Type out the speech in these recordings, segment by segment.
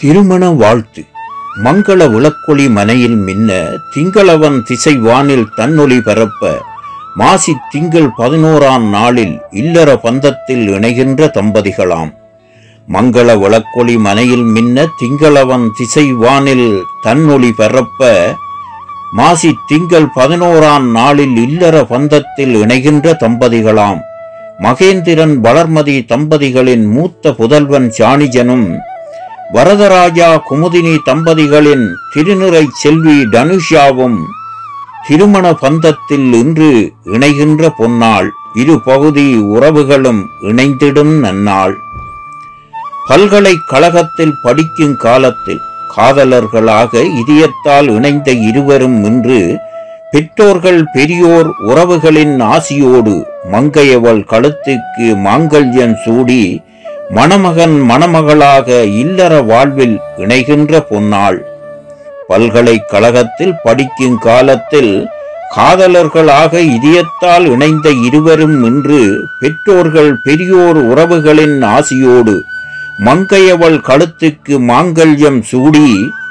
திருமண வாழ்த்து மங்கள விளக்கொளி மனையில் மின்ன திங்களவன் திசை வானில் தன்னொளி பரப்ப மாசி திங்கள் பதினோராம் நாளில் இல்லற பந்தத்தில் இணைகின்ற தம்பதிகளாம் மங்கள விளக்கொளி மனையில் மின்ன திங்களவன் திசை வானில் தன்னொளி பரப்ப மாசி திங்கள் பதினோராம் நாளில் இல்லற பந்தத்தில் இணைகின்ற தம்பதிகளாம் மகேந்திரன் வளர்மதி தம்பதிகளின் மூத்த புதல்வன் சாணிஜனும் வரதராஜா குமுதினி தம்பதிகளின் திருநிறை செல்வி தனுஷாவும் திருமண பந்தத்தில் இன்று இணைகின்ற பொன்னாள் இரு பகுதி உறவுகளும் இணைந்திடும் நன்னாள் பல்கலைக்கழகத்தில் படிக்கும் காலத்தில் காதலர்களாக இதயத்தால் இணைந்த இருவரும் இன்று பெற்றோர்கள் பெரியோர் உறவுகளின் ஆசியோடு மங்கையவள் கழுத்துக்கு மாங்கல்யம் சூடி மணமகன் மணமகளாக இல்லற வாழ்வில் இணைகின்ற பொன்னாள் பல்கலைக்கழகத்தில் படிக்கும் காலத்தில் காதலர்களாக இதயத்தால் இணைந்த இருவரும் இன்று பெற்றோர்கள் பெரியோர் உறவுகளின் ஆசியோடு மங்கையவள் கழுத்துக்கு மாங்கல்யம் சூடி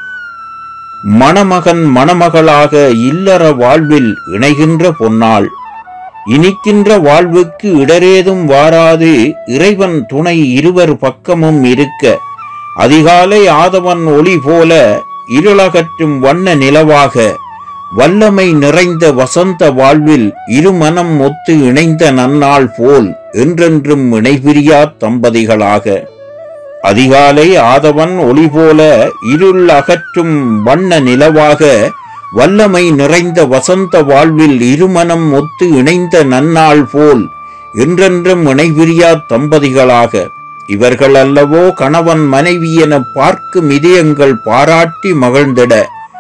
மணமகன் மணமகளாக இல்லற வாழ்வில் இணைகின்ற பொன்னாள் இனிக்கின்ற வாழ்வுக்கு இடரேதும் வாராது இறைவன் துணை இருவர் பக்கமும் இருக்க அதிகாலை ஆதவன் ஒளி போல இருளகற்றும் வண்ண நிலவாக வல்லமை நிறைந்த வசந்த வாழ்வில் இருமனம் ஒத்து இணைந்த நன்னாள் போல் என்றென்றும் இணைபிரியா தம்பதிகளாக அதிகாலை ஆதவன் ஒளி போல இருள் அகற்றும் வண்ண நிலவாக வல்லமை நிறைந்த வசந்த வாழ்வில் இருமனம் ஒத்து இணைந்த நன்னாள் போல் என்றென்றும் இணைபிரியா தம்பதிகளாக இவர்கள் அல்லவோ கணவன் மனைவி என பார்க்கும் இதயங்கள் பாராட்டி மகிழ்ந்திட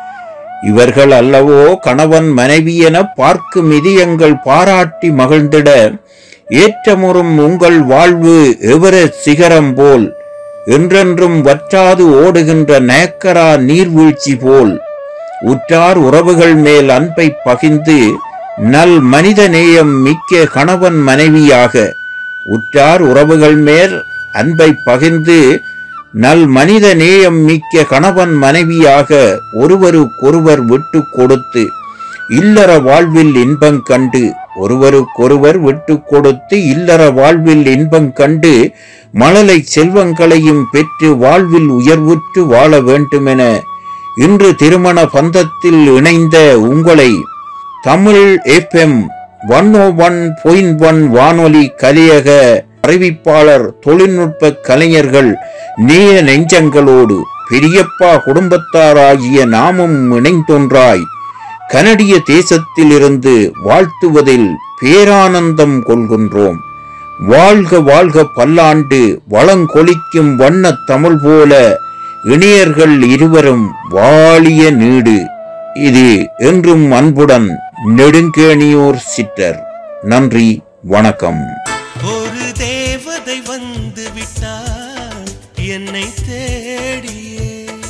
இவர்கள் அல்லவோ கணவன் மனைவி என பார்க்கும் இதயங்கள் பாராட்டி மகிழ்ந்திட ஏற்றமுறும் உங்கள் வாழ்வு எவரெஸ்ட் சிகரம் போல் என்றென்றும் வற்றாது ஓடுகின்ற நேக்கரா நீர்வீழ்ச்சி போல் உற்றார் உறவுகள் மேல் அன்பை பகிர்ந்து நல் மனித நேயம் மிக்க கணவன் மனைவியாக உற்றார் உறவுகள் மேல் அன்பை பகிர்ந்து நல் மனித நேயம் மிக்க கணவன் மனைவியாக ஒருவருக்கொருவர் விட்டு கொடுத்து இல்லற வாழ்வில் இன்பம் கண்டு ஒருவருக்கொருவர் விட்டு கொடுத்து இல்லற வாழ்வில் இன்பம் கண்டு மழலை செல்வங்களையும் பெற்று வாழ்வில் உயர்வுற்று வாழ வேண்டுமென இன்று திருமண பந்தத்தில் இணைந்த உங்களை Tamil FM one O one point one வானொலி கலியக அறிவிப்பாளர் தொழில்நுட்ப கலைஞர்கள் நேய நெஞ்சங்களோடு பெரியப்பா குடும்பத்தாராகிய நாமும் இணைந்தொன்றாய் கனடிய தேசத்திலிருந்து வாழ்த்துவதில் பேரானந்தம் கொள்கின்றோம் வாழ்க வாழ்க பல்லாண்டு வளங்கொலிக்கும் வண்ணத் தமிழ் போல இணையர்கள் இருவரும் வாழிய நீடு இது என்றும் அன்புடன் நெடுங்கேணியோர் சிற்றர் நன்றி வணக்கம் ஒரு தேவதை வந்து விட்டாள் என்னை தேடியே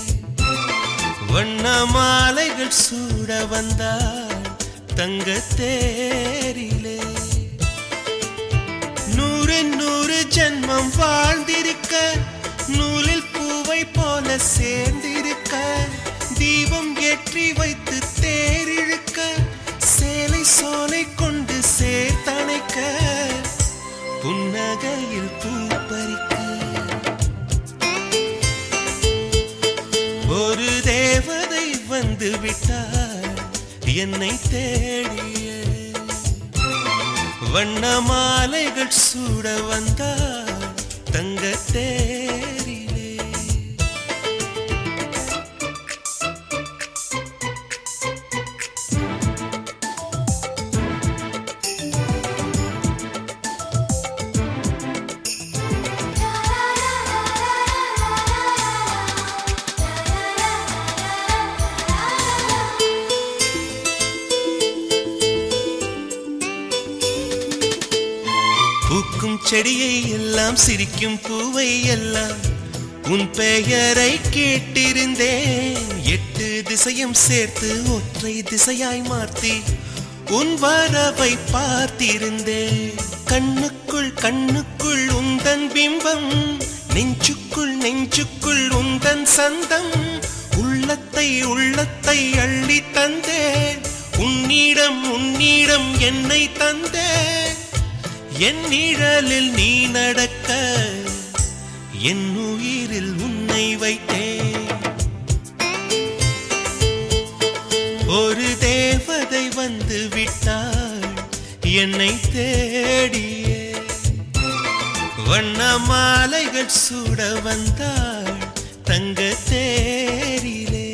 வண்ண மாலைகள் சூட வந்தாள் தங்க தேரிலே நூறு நூறு ஜென்மம் வாழ்ந்திருக்க நூலில் பூவை போல சேர்ந்திருக்க தீபம் ஏற்றி வைத்து தேரிழுக்க சேலை சோலை கொண்டு சேர்த்தணைக்க புன்னகையில் பூ பறிக்க ஒரு தேவதை வந்து விட்டார் என்னை தேடிய வண்ண மாலைகள் சூட வந்தார் தங்க தேரிலே பூக்கும் செடியை எல்லாம் சிரிக்கும் பூவை எல்லாம் உன் பெயரை கேட்டிருந்தேன் எட்டு திசையும் சேர்த்து ஒற்றை திசையாய் மாற்றி உன் வரவை பார்த்திருந்தேன் கண்ணுக்குள் கண்ணுக்குள் உந்தன் பிம்பம் நெஞ்சுக்குள் நெஞ்சுக்குள் உந்தன் சந்தம் உள்ளத்தை உள்ளத்தை அள்ளி தந்தேன் உன்னிடம் உன்னிடம் என்னை தந்தேன் என் நிழலில் நீ நடக்க என் உயிரில் உன்னை வைத்தேன் ஒரு தேவதை வந்து விட்டாள் என்னை தேடியே வண்ண மாலைகள் சூட வந்தாள் தங்க தேரிலே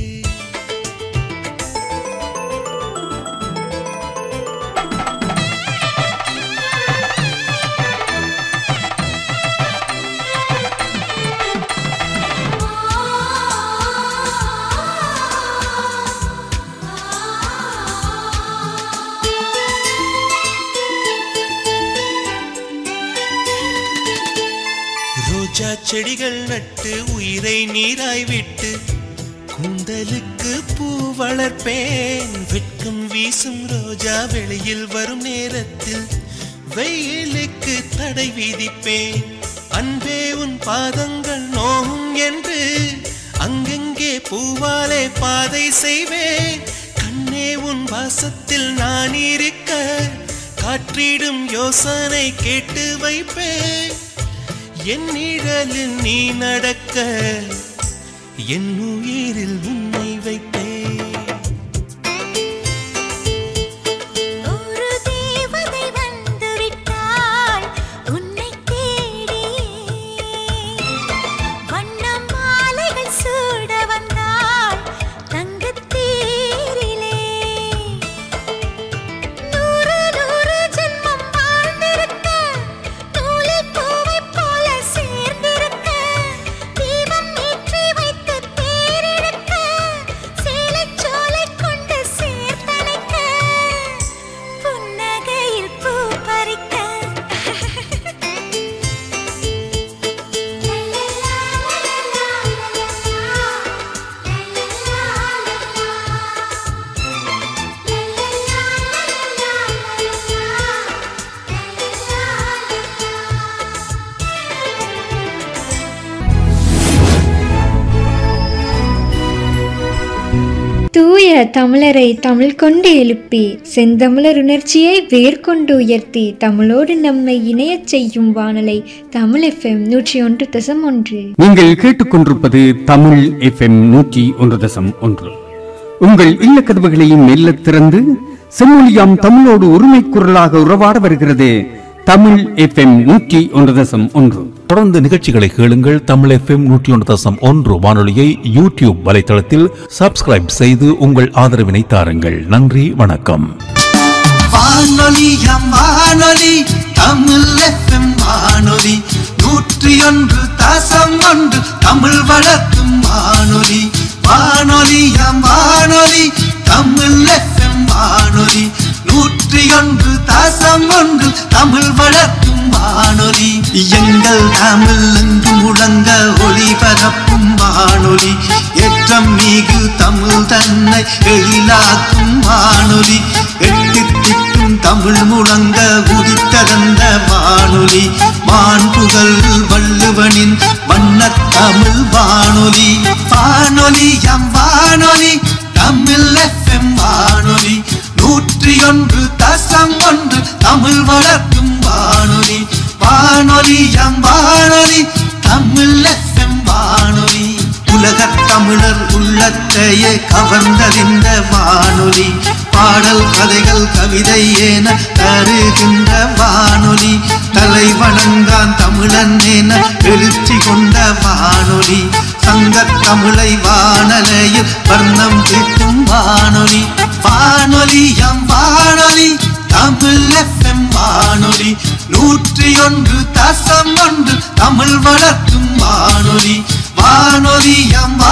ரோஜா செடிகள் நட்டு உயிரை நீராய் விட்டு கூந்தலுக்கு பூ வளர்ப்பேன் வெட்கம் வீசும் ரோஜா வெளியில் வரும் நேரத்தில் வெயிலுக்கு தடை விதிப்பேன் அன்பே உன் பாதங்கள் நோகும் என்று அங்கங்கே பூவாலே பாதை செய்வேன் கண்ணே உன் வாசத்தில் நான் இருக்க காற்றிடும் யோசனை கேட்டு வைப்பேன் என் நிழலில் நீ நடக்க என் உயிரில் உன்னை வைப்பேன் ஒரு தேவதை வந்து விட்டாள் உன்னை தேடி வண்ண மாலைகள் சூட வந்தாள் தங்கத் தேரிலே நூறு நூறு ஜென்மம் வாழ்ந்திருக்க நூலில் பூவைப் போல சேர்ந்திருக்க தீபம் ஏற்றி வைத்து தேரெடுக்க சேலைச் சோலை கொண்டு சேர்த்தணைக்க புன்னகையில் பூ பறிக்க தூய தமிழரை தமிழ் கொண்டு எழுப்பி செந்தமிழர் உணர்ச்சியை வேர்கொண்டு உயர்த்தி தமிழோடு நம்மை இணையச் செய்யும் வானலை தமிழ் எஃப்எம் நூற்றி ஒன்று தசம் ஒன்று நீங்கள் கேட்டுக்கொண்டிருப்பது தமிழ் எஃப்எம் நூற்றி ஒன்று தசம் ஒன்று உங்கள் இல்ல கதவுகளையும் மெல்ல திறந்து செம்மொழியாம் தமிழோடு உரிமை குரலாக உறவாட வருகிறது தமிழ் எஃப்எம் நூற்றி ஒன்று தசம் ஒன்று தொடர்ந்து நிகழ்ச்சிகளை கேளுங்கள் தமிழ் எஃப்எம் நூற்றி ஒன்று தசம் ஒன்று வானொலியை யூடியூப் வலைத்தளத்தில் சப்ஸ்கிரைப் செய்து உங்கள் ஆதரவினை தாருங்கள் நன்றி வணக்கம் வானொலியம் வானொலி தமிழ் எஃப்எம் வானொலி நூற்றி ஒன்று தசம் ஒன்று தமிழ் வளர்க்கும் வானொலி வானொலியம் வானொலி தமிழ் எஃப்எம் வானொலி நூற்றி ஒன்று தசம் ஒன்று தமிழ் வளர்க்கும் வானொலி எங்கள் தமிழ் என்று முழங்க ஒளிபரப்பும் வானொலி ஏற்றம் மிகு தமிழ் தன்னை எழிலாக்கும் வானொலி எட்டு திக்கும் தமிழ் முழங்க உதித்ததந்த வானொலி மாண்புகள் வள்ளுவனின் வண்ணத் தமிழ் வானொலி வானொலி எம் வானொலி தமிழ் எஃப்எம் வானொலி நூற்றி ஒன்று தசம் ஒன்று தமிழ் வளர்க்கும் வானொலி வானொலி எம் வானொலி தமிழ் எஃப்எம் வானொலி உலகத் தமிழர் உள்ளத்தையே கவர்ந்தறிந்த வானொலி பாடல் கதைகள் கவிதை என தருகின்ற வானொலி தலை வணங்கான் தமிழன் என எழுச்சி கொண்ட வானொலி சங்கத் தமிழை வானலையில் வர்ணம் தீட்டும் வானொலி வானொலி எம் வானொலி தமிழ் எஃப்எம் வானொலி நூற்றி ஒன்று தசம் ஒன்று தமிழ் வளர்க்கும் வானொலி வானொலி எம்